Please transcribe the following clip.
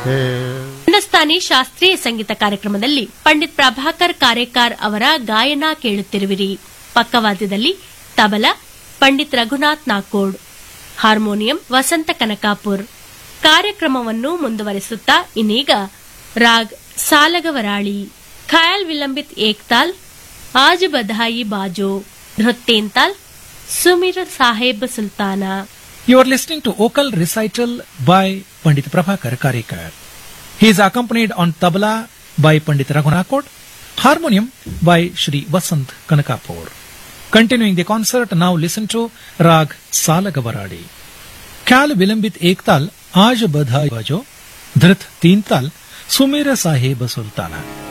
ಹಿಂದೂಸ್ತಾನಿ ಶಾಸ್ತ್ರೀಯ ಸಂಗೀತ ಕಾರ್ಯಕ್ರಮದಲ್ಲಿ ಪಂಡಿತ್ ಪ್ರಭಾಕರ್ ಕಾರೇಕಾರ್ ಅವರ ಗಾಯನ ಕೇಳುತ್ತಿರುವಿರಿ ಪಕ್ಕವಾದ್ಯದಲ್ಲಿ ತಬಲ ಪಂಡಿತ್ ರಘುನಾಥ್ ನಾಕೋಡ್ ಹಾರ್ಮೋನಿಯಂ ವಸಂತ ಕನಕಾಪುರ್ ಕಾರ್ಯಕ್ರಮವನ್ನು ಮುಂದುವರಿಸುತ್ತಾ ಇನ್ನೀಗ ರಾಗ್ ಸಾಲಗವರಾಳಿ ಖಯಾಲ್ ವಿಲಂಬಿತ್ ಏಕ್ತಾಲ್ ಆಜ್ ಬಧಾಯಿ ಬಾಜೋ ನೃತ್ಯಂತಾಲ್ ಸುಮಿರ್ ಸಾಹೇಬ್ ಸುಲ್ತಾನ You are listening to vocal recital by Pandit Prabhakar Karikar. He is accompanied on tabla by Pandit Raghunakot, harmonium by Shri Vasant Kanakapur. Continuing the concert, now listen to Rag Salagavaradi. Kal Vilambit Ektal Aj Badhai Bajo, Dhrit Teen Tal, Sumera Sahib Sultana.